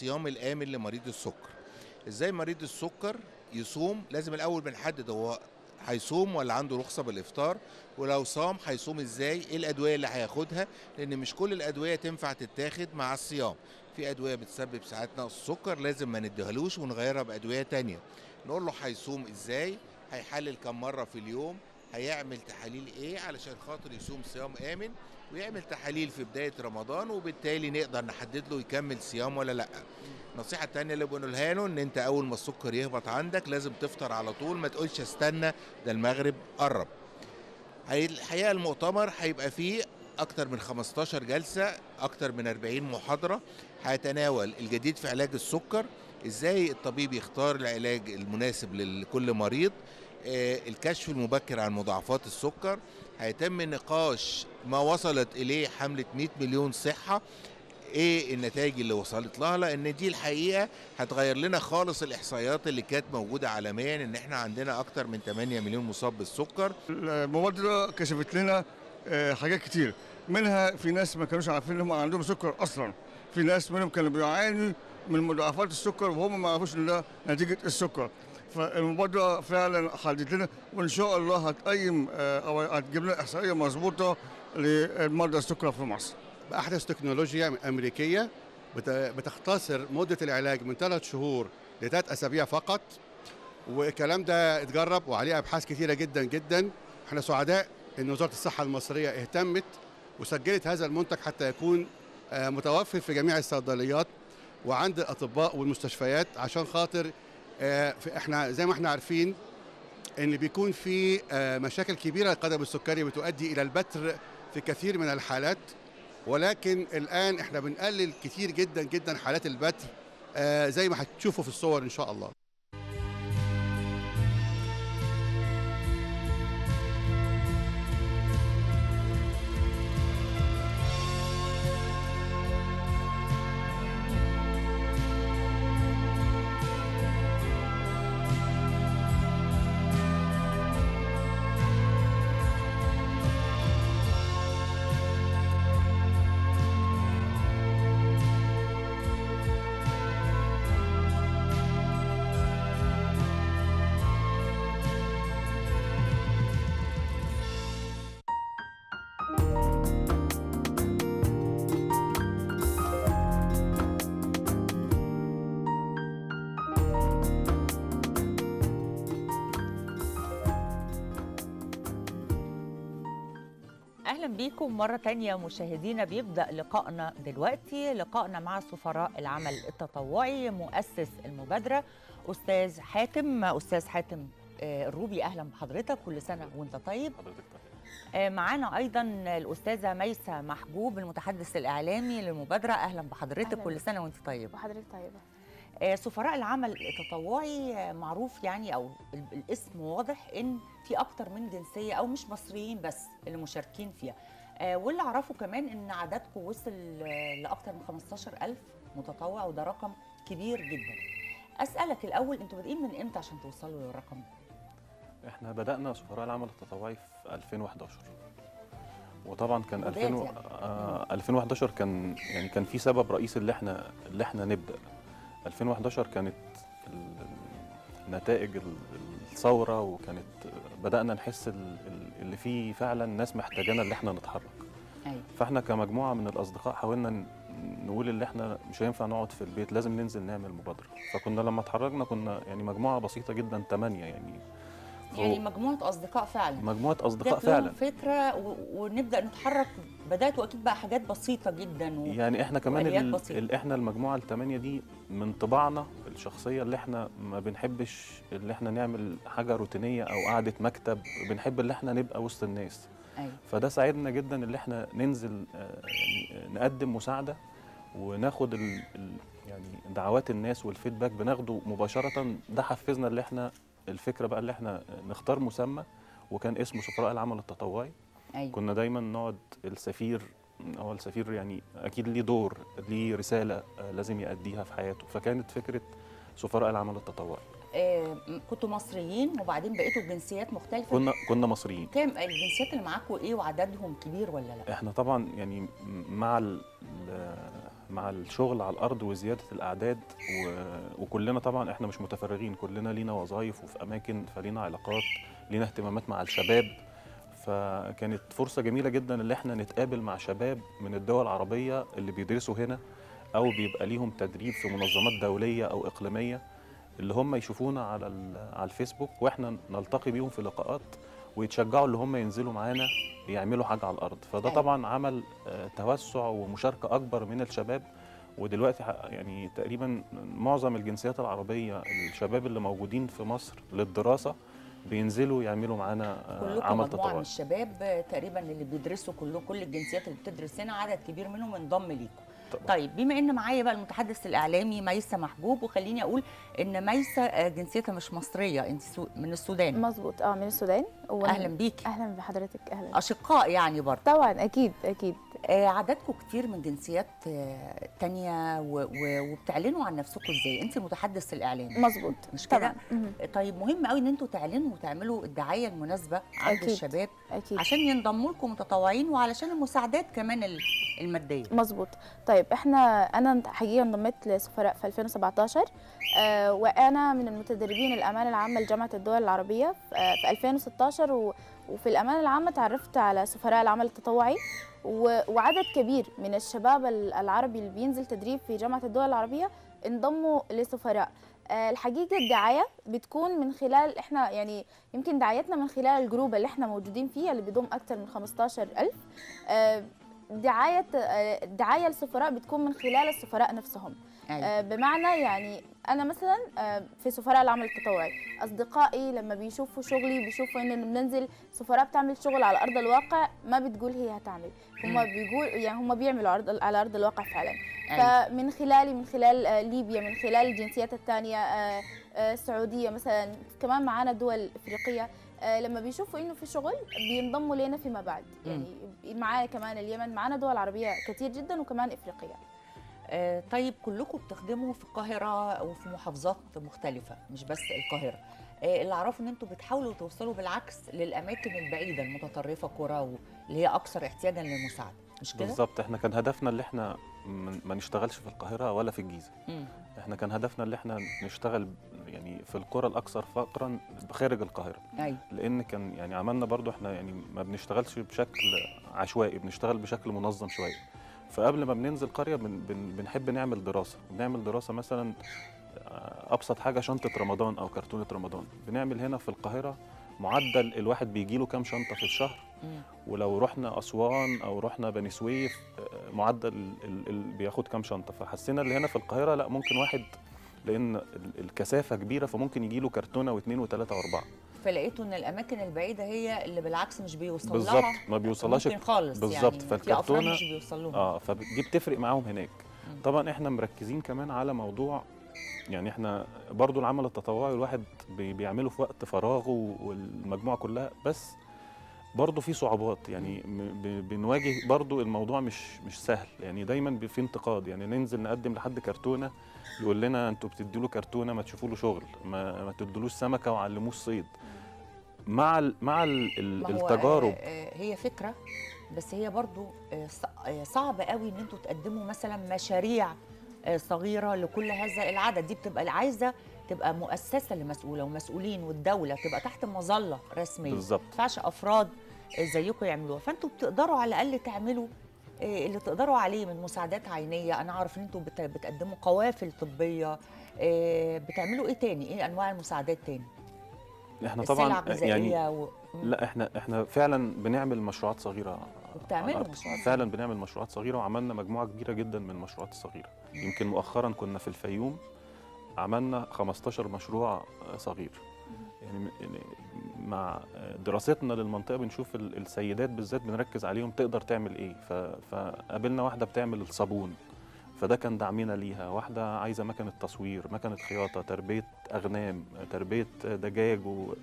الصيام الامن لمريض السكر ازاي مريض السكر يصوم لازم الاول بنحدد هو هيصوم ولا عنده رخصه بالافطار ولو صام هيصوم ازاي ايه الادويه اللي هياخدها لان مش كل الادويه تنفع تتاخد مع الصيام في ادويه بتسبب ساعات نقص السكر لازم ما نديهالوش ونغيرها بادويه تانية نقول له هيصوم ازاي هيحلل كم مره في اليوم هيعمل تحاليل ايه علشان خاطر يصوم صيام امن ويعمل تحاليل في بدايه رمضان وبالتالي نقدر نحدد له يكمل صيام ولا لا النصيحه التانية اللي بنقولها له ان انت اول ما السكر يهبط عندك لازم تفطر على طول ما تقولش استنى ده المغرب قرب هي- الحقيقه المؤتمر هيبقى فيه اكتر من 15 جلسه اكتر من 40 محاضره هيتناول الجديد في علاج السكر ازاي الطبيب يختار العلاج المناسب لكل مريض آه، الكشف المبكر عن مضاعفات السكر هيتم نقاش ما وصلت اليه حمله 100 مليون صحه ايه النتائج اللي وصلت لها لان دي الحقيقه هتغير لنا خالص الاحصائيات اللي كانت موجوده عالميا ان احنا عندنا اكتر من 8 مليون مصاب بالسكر المبادرة كشفت لنا آه، حاجات كتير منها في ناس ما كانوش عارفين ان هم عندهم سكر اصلا في ناس منهم كانوا بيعانوا من مضاعفات السكر وهم ما يعرفوش ان ده نتيجه السكر فالمبادره فعلا حددت لنا وان شاء الله هتقيم آه، او هتجيب لنا احصائيه مظبوطه لمرضى السكر في مصر بأحدث تكنولوجيا أمريكية بت- بتختصر مدة العلاج من ثلاث شهور لثلاث أسابيع فقط والكلام ده اتجرب وعليه أبحاث كثيرة جدا جدا احنا سعداء أن وزارة الصحة المصرية اهتمت وسجلت هذا المنتج حتى يكون آه، متوفر في جميع الصيدليات وعند الأطباء والمستشفيات عشان خاطر آه، في- احنا زي ما احنا عارفين ان بيكون في آه، مشاكل كبيره للقدم السكري بتؤدي الى البتر في كثير من الحالات ولكن الان احنا بنقلل كتير جدا جدا حالات البتر آه، زي ما هتشوفوا في الصور ان شاء الله اهلا بيكم مره تانية مشاهدينا بيبدا لقائنا دلوقتي لقائنا مع سفراء العمل التطوعي مؤسس المبادره استاذ حاتم استاذ حاتم آه، الروبي اهلا بحضرتك كل سنه وانت طيب حضرتك طيب آه، معانا ايضا الاستاذه ميسه محجوب المتحدث الاعلامي للمبادره اهلا بحضرتك أهلاً كل بك. سنه وانت طيبه وحضرتك طيبة آه، سفراء العمل التطوعي آه، معروف يعني او ال- الاسم واضح ان في اكتر من جنسيه او مش مصريين بس اللي مشاركين فيها آه، واللي اعرفه كمان ان عددكم وصل آه، لاكتر من 15000 متطوع وده رقم كبير جدا اسالك الاول انتوا بادئين من امتى عشان توصلوا للرقم ده احنا بدأنا سفراء العمل التطوعي في 2011 وطبعا كان بداية 2000 و... يعني. آه 2011 كان يعني كان في سبب رئيسي اللي احنا اللي احنا نبدأ 2011 كانت ال- نتائج ال- الثورة وكانت بدأنا نحس ال- ال- اللي فيه فعلا ناس محتاجانا اللي احنا نتحرك ايوه فاحنا كمجموعه من الاصدقاء حاولنا ن- نقول اللي احنا مش هينفع نقعد في البيت لازم ننزل نعمل مبادره فكنا لما اتحركنا كنا يعني مجموعه بسيطه جدا ثمانيه يعني يعني فوق- مجموعه اصدقاء فعلا مجموعه اصدقاء جات لهم فعلا فكره و... ونبدا نتحرك بداتوا اكيد بقى حاجات بسيطه جدا و... يعني احنا كمان وآليات ال... بسيطة. ال... احنا المجموعه الثمانيه دي من طباعنا الشخصيه اللي احنا ما بنحبش اللي احنا نعمل حاجه روتينيه او قعده مكتب بنحب اللي احنا نبقى وسط الناس ايوه فده ساعدنا جدا اللي احنا ننزل آه، يعني نقدم مساعده وناخد ال ال يعني دعوات الناس والفيدباك بناخده مباشره ده حفزنا اللي احنا الفكره بقى اللي احنا نختار مسمى وكان اسمه سفراء العمل التطوعي ايوه كنا دايما نقعد السفير هو السفير يعني اكيد ليه دور ليه رساله آه، لازم يأديها في حياته فكانت فكره سفراء العمل التطوعي آه، كنتوا مصريين وبعدين بقيتوا بجنسيات مختلفه كنا كنا مصريين كام الجنسيات اللي معاكم ايه وعددهم كبير ولا لا احنا طبعا يعني مع ال ال- مع الشغل على الارض وزياده الاعداد و... وكلنا طبعا احنا مش متفرغين كلنا لينا وظائف وفي اماكن فلينا علاقات لينا اهتمامات مع الشباب فكانت فرصه جميله جدا ان احنا نتقابل مع شباب من الدول العربيه اللي بيدرسوا هنا او بيبقى ليهم تدريب في منظمات دوليه او اقليميه اللي هم يشوفونا على ال- على الفيسبوك واحنا نلتقي بيهم في لقاءات ويتشجعوا اللي هم ينزلوا معانا يعملوا حاجه على الارض فده أيوة. طبعا عمل آه، توسع ومشاركه اكبر من الشباب ودلوقتي ح- يعني تقريبا معظم الجنسيات العربيه الشباب اللي موجودين في مصر للدراسه بينزلوا يعملوا معانا آه، كلكم عمل مجموعه من تطوعي الشباب آه، تقريبا اللي بيدرسوا كلهم كل الجنسيات اللي بتدرس هنا عدد كبير منهم انضم ليكم طبعاً. طيب بما ان معايا بقى المتحدث الاعلامي ميسه محبوب وخليني اقول ان ميسه آه، جنسيتها مش مصريه انت سو- من السودان مظبوط اه من السودان وأنا- اهلا بيكي اهلا بحضرتك اهلا اشقاء يعني برضه طبعا اكيد اكيد آه، عددكم كتير من جنسيات آه، تانية و- و- وبتعلنوا عن نفسكم ازاي انت المتحدث الاعلامي مظبوط مش كده طبعا مهم. طيب مهم قوي ان انتوا تعلنوا وتعملوا الدعايه المناسبه عند أكيد. الشباب اكيد عشان ينضموا لكم متطوعين وعلشان المساعدات كمان ال- الماديه مظبوط طيب احنا انا حقيقه انضميت لسفراء في 2017 آه وانا من المتدربين الامانه العامه لجامعه الدول العربيه في آه في 2016 و وفي الامانه العامه تعرفت على سفراء العمل التطوعي و- وعدد كبير من الشباب ال- العربي اللي بينزل تدريب في جامعه الدول العربيه انضموا لسفراء آه، الحقيقه الدعايه بتكون من خلال احنا يعني يمكن دعايتنا من خلال الجروب اللي احنا موجودين فيه اللي بيضم اكثر من 15000 آه، دعايه آه، الدعايه للسفراء بتكون من خلال السفراء نفسهم أيوة. آه، بمعنى يعني انا مثلا آه، في سفراء العمل التطوعي اصدقائي لما بيشوفوا شغلي بيشوفوا ان بننزل سفراء بتعمل شغل على ارض الواقع ما بتقول هي هتعمل هم مم. بيقول يعني هم بيعملوا عرض على ارض الواقع فعلا أيوة. فمن خلالي من خلال آه، ليبيا من خلال الجنسيات الثانيه آه، آه، السعوديه مثلا كمان معانا دول افريقيه آه، لما بيشوفوا انه في شغل بينضموا لنا فيما بعد يعني معانا كمان اليمن معانا دول عربيه كتير جدا وكمان افريقيه آه، طيب كلكم بتخدموا في القاهرة وفي محافظات مختلفة مش بس القاهرة آه، اللي أعرفه إن أنتوا بتحاولوا توصلوا بالعكس للأماكن البعيدة المتطرفة قرى و- اللي هي أكثر احتياجا للمساعدة مش كده؟ بالظبط احنا كان هدفنا اللي احنا من- ما نشتغلش في القاهره ولا في الجيزه مم. احنا كان هدفنا اللي احنا نشتغل يعني في القرى الاكثر فقرا خارج القاهره أيوة لان كان يعني عملنا برضو احنا يعني ما بنشتغلش بشكل عشوائي بنشتغل بشكل منظم شويه فقبل ما بننزل قريه بن بن بنحب نعمل دراسه بنعمل دراسه مثلا آه، ابسط حاجه شنطه رمضان او كرتونه رمضان بنعمل هنا في القاهره معدل الواحد بيجي له كام شنطه في الشهر مم. ولو رحنا اسوان او رحنا بني سويف آه، معدل ال- ال- ال- بياخد كام شنطه فحسينا اللي هنا في القاهره لا ممكن واحد لان ال- الكثافه كبيره فممكن يجي له كرتونه واثنين وثلاثه واربعه فلقيتوا إن الأماكن البعيدة هي اللي بالعكس مش بيوصل بالظبط لها ما بيوصلهاش ممكن خالص بالظبط، يعني في أفراد فالكرتونة- مش بيوصلوا اه فدي بتفرق معاهم هناك مم. طبعا احنا مركزين كمان على موضوع يعني احنا برضو العمل التطوعي الواحد بي- بيعمله في وقت فراغه والمجموعه كلها بس برضو في صعوبات يعني م- ب- بنواجه برضو الموضوع مش مش سهل يعني دايما بي- في انتقاد يعني ننزل نقدم لحد كرتونه يقول لنا انتوا بتدوا له كرتونه ما تشوفوا له شغل ما ما تدلوش سمكه وعلموه الصيد مع ال مع ال ال ما هو التجارب آه، آه، هي فكره بس هي برضو آه، ص- آه، صعب قوي ان انتوا تقدموا مثلا مشاريع آه، صغيره لكل هذا العدد دي بتبقى عايزه تبقى مؤسسه اللي مسؤوله ومسؤولين والدوله تبقى تحت مظله رسميه بالظبط ما ينفعش افراد آه، زيكم يعملوها فانتوا بتقدروا على الاقل تعملوا آه، اللي تقدروا عليه من مساعدات عينيه انا اعرف ان انتوا بت- بتقدموا قوافل طبيه آه، بتعملوا ايه تاني ايه انواع المساعدات تاني احنا السلع طبعا الغذائيه يعني و... لا احنا احنا فعلا بنعمل مشروعات صغيره وبتعملوا على الأرض. مشروعات فعلا بنعمل مشروعات صغيره وعملنا مجموعه كبيره جدا من المشروعات الصغيره يمكن مؤخرا كنا في الفيوم عملنا 15 مشروع آه، صغير يعني م- يعني مع آه، دراستنا للمنطقه بنشوف ال- السيدات بالذات بنركز عليهم تقدر تعمل ايه ف- فقابلنا واحده بتعمل الصابون فده كان دعمنا ليها واحده عايزه مكنه تصوير مكنه خياطه تربيه اغنام آه، تربيه آه، دجاج و...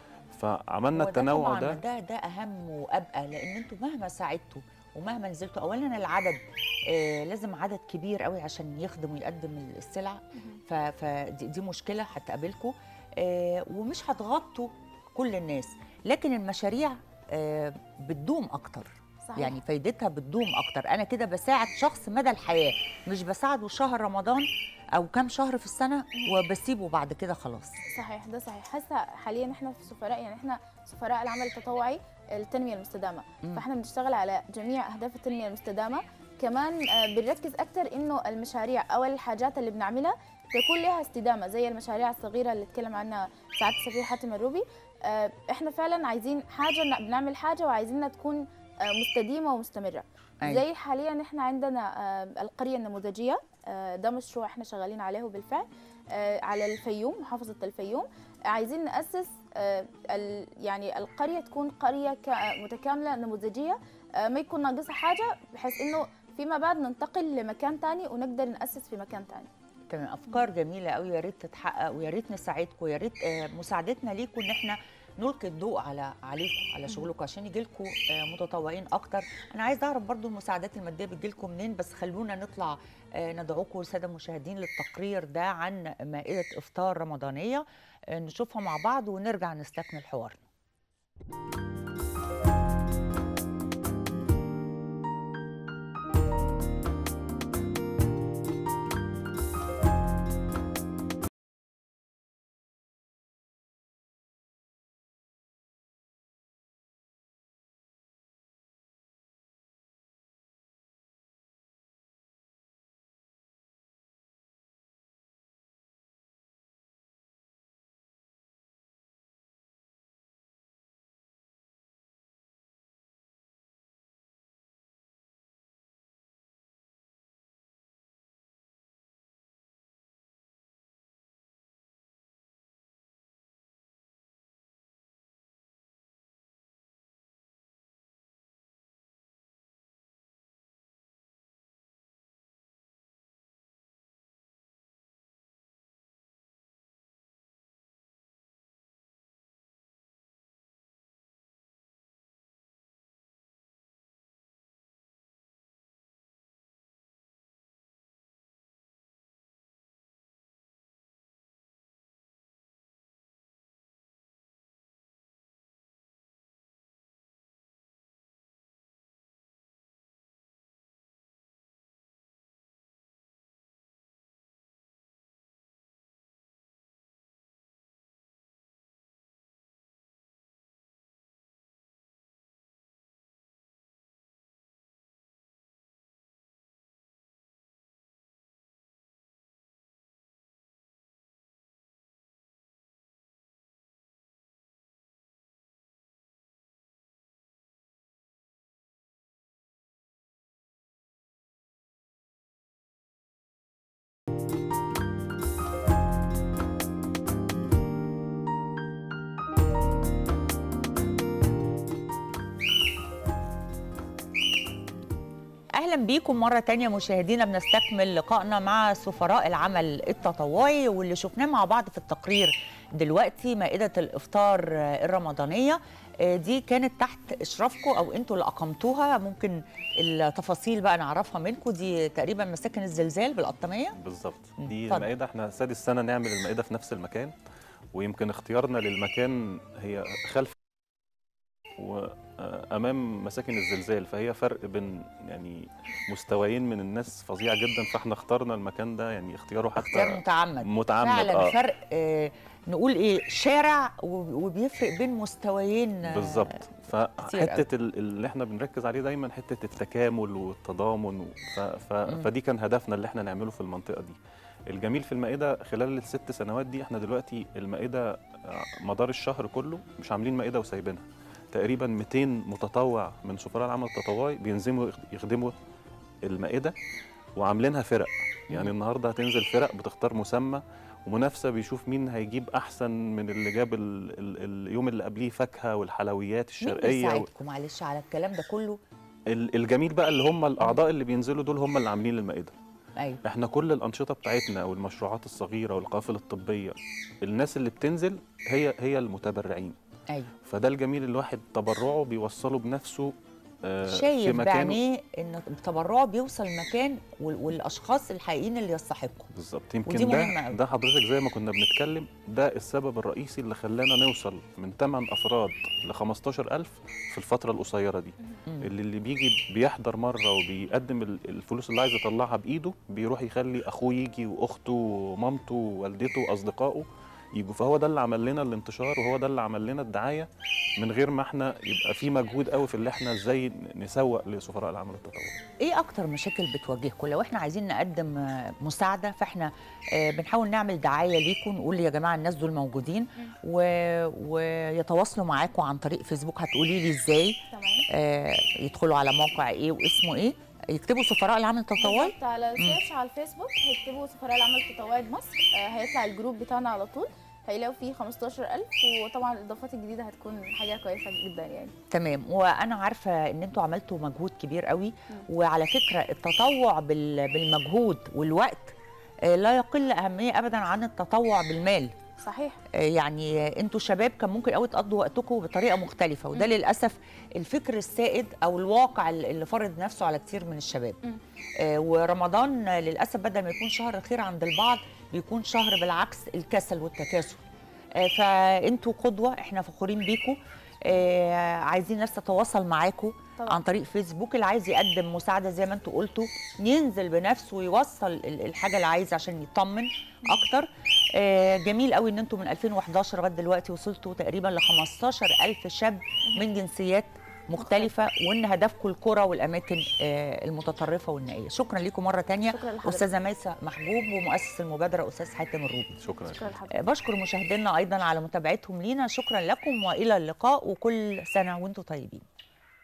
فعملنا هو التنوع طبعاً ده ده ده اهم وابقى لان انتوا مهما ساعدتوا ومهما نزلتوا اولا العدد آه لازم عدد كبير قوي عشان يخدم ويقدم السلع ف- فدي دي مشكله هتقابلكم آه ومش هتغطوا كل الناس لكن المشاريع آه بتدوم اكتر صحيح. يعني فايدتها بتدوم اكتر انا كده بساعد شخص مدى الحياه مش بساعده شهر رمضان او كام شهر في السنه وبسيبه بعد كده خلاص صحيح ده صحيح هسه حاليا احنا في سفراء يعني احنا سفراء العمل التطوعي التنميه المستدامه مم. فاحنا بنشتغل على جميع اهداف التنميه المستدامه كمان آه، بنركز اكثر انه المشاريع او الحاجات اللي بنعملها تكون لها استدامه زي المشاريع الصغيره اللي اتكلم عنها سعاده السفير حاتم الروبي آه، احنا فعلا عايزين حاجه ن- بنعمل حاجه وعايزينها تكون آه، مستديمه ومستمره أيوة. زي حاليا احنا عندنا آه، القريه النموذجيه آه، ده مشروع احنا شغالين عليه بالفعل آه، على الفيوم محافظه الفيوم عايزين ناسس آه، ال- يعني القريه تكون قريه ك- متكامله نموذجيه آه، ما يكون ناقصها حاجه بحيث انه فيما بعد ننتقل لمكان تاني ونقدر ناسس في مكان تاني تمام افكار جميله قوي يا ريت تتحقق ويا ريت نساعدكم يا ريت آه، مساعدتنا ليكم ان احنا نلقي الضوء على عليكم على شغلكم عشان يجي لكم متطوعين اكتر انا عايز اعرف برضو المساعدات الماديه بتجي لكم منين بس خلونا نطلع آه، ندعوكم الساده المشاهدين للتقرير ده عن مائده افطار رمضانيه آه، نشوفها مع بعض ونرجع نستكمل حوارنا اهلا بيكم مره تانية مشاهدينا بنستكمل لقائنا مع سفراء العمل التطوعي واللي شفناه مع بعض في التقرير دلوقتي مائده الافطار الرمضانيه آه، دي كانت تحت اشرافكم او انتوا اللي اقمتوها ممكن التفاصيل بقى نعرفها منكم دي تقريبا مساكن الزلزال بالقطاميه بالظبط مم، دي اتفضل. المائده احنا سادس سنه نعمل المائده في نفس المكان ويمكن اختيارنا للمكان هي خلف وامام مساكن الزلزال فهي فرق بين يعني مستويين من الناس فظيع جدا فاحنا اخترنا المكان ده يعني اختياره اختيار حتى متعمد متعمد فعلا اه فرق آه نقول ايه شارع و- وبيفرق بين مستويين آه، بالظبط كتير فحته ال- اللي احنا بنركز عليه دايما حته التكامل والتضامن و- ف ف مم. فدي كان هدفنا اللي احنا نعمله في المنطقه دي الجميل في المائده خلال الست سنوات دي احنا دلوقتي المائده آه، مدار الشهر كله مش عاملين مائده وسايبينها تقريبا 200 متطوع من سفراء العمل التطوعي بينزموا يخ- يخدموا المائده وعاملينها فرق يعني مم. النهارده هتنزل فرق بتختار مسمى ومنافسه بيشوف مين هيجيب احسن من اللي جاب ال ال اليوم اللي قبليه فاكهه والحلويات مين الشرقيه و- بيساعدكم معلش على الكلام ده كله ال- الجميل بقى اللي هم الاعضاء اللي بينزلوا دول هم اللي عاملين المائده ايوه احنا كل الانشطه بتاعتنا والمشروعات الصغيره والقوافل الطبيه الناس اللي بتنزل هي هي المتبرعين ايوه فده الجميل الواحد تبرعه بيوصله بنفسه آه، في شايف مكانه بعينيه ان التبرع بيوصل مكان وال- والاشخاص الحقيقيين اللي يستحقوا بالظبط ودي يمكن مهمة ده أوي. ده حضرتك زي ما كنا بنتكلم ده السبب الرئيسي اللي خلانا نوصل من 8 افراد ل 15000 في الفتره القصيره دي مم. اللي اللي بيجي بيحضر مره وبيقدم ال- الفلوس اللي عايز يطلعها بايده بيروح يخلي اخوه يجي واخته ومامته ووالدته واصدقائه يجوا فهو ده اللي عمل لنا الانتشار وهو ده اللي عمل لنا الدعايه من غير ما احنا يبقى في مجهود قوي في اللي احنا ازاي نسوق لسفراء العمل التطوعي ايه اكتر مشاكل بتواجهكم لو احنا عايزين نقدم آه، مساعده فاحنا آه، بنحاول نعمل دعايه ليكم نقول يا جماعه الناس دول موجودين و... ويتواصلوا معاكم عن طريق فيسبوك هتقولي لي ازاي تمام آه، يدخلوا على موقع ايه واسمه ايه يكتبوا سفراء العمل التطوعي بالظبط على سيرش على الفيسبوك هيكتبوا سفراء العمل التطوعي بمصر آه، هيطلع الجروب بتاعنا على طول هيلاقوا فيه 15000 وطبعا الاضافات الجديده هتكون حاجه كويسه جدا يعني تمام وانا عارفه ان انتوا عملتوا مجهود كبير قوي وعلى فكره التطوع بال... بالمجهود والوقت آه، لا يقل اهميه ابدا عن التطوع بالمال صحيح آه، يعني آه، انتوا شباب كان ممكن قوي تقضوا وقتكم بطريقه مختلفه وده للاسف الفكر السائد او الواقع اللي فرض نفسه على كتير من الشباب مم. آه، ورمضان آه، للاسف بدل ما يكون شهر خير عند البعض بيكون شهر بالعكس الكسل والتكاسل آه، فانتوا قدوه احنا فخورين بيكم آه، عايزين ناس تتواصل معاكم طبعا عن طريق فيسبوك اللي عايز يقدم مساعده زي ما انتوا قلتوا ينزل بنفسه ويوصل ال- الحاجه اللي عايز عشان يطمن اكتر آه، جميل قوي ان انتوا من 2011 لغايه دلوقتي وصلتوا تقريبا ل 15000 شاب من جنسيات مختلفة وإن هدفكم القرى والأماكن آه، المتطرفة والنائية شكرا لكم مرة تانية شكرا لحضرتك أستاذة ميسة محجوب ومؤسس المبادرة أستاذ حاتم الروبي شكرا شكرا لحضرتك آه، بشكر مشاهدينا أيضا على متابعتهم لينا شكرا لكم وإلى اللقاء وكل سنة وأنتم طيبين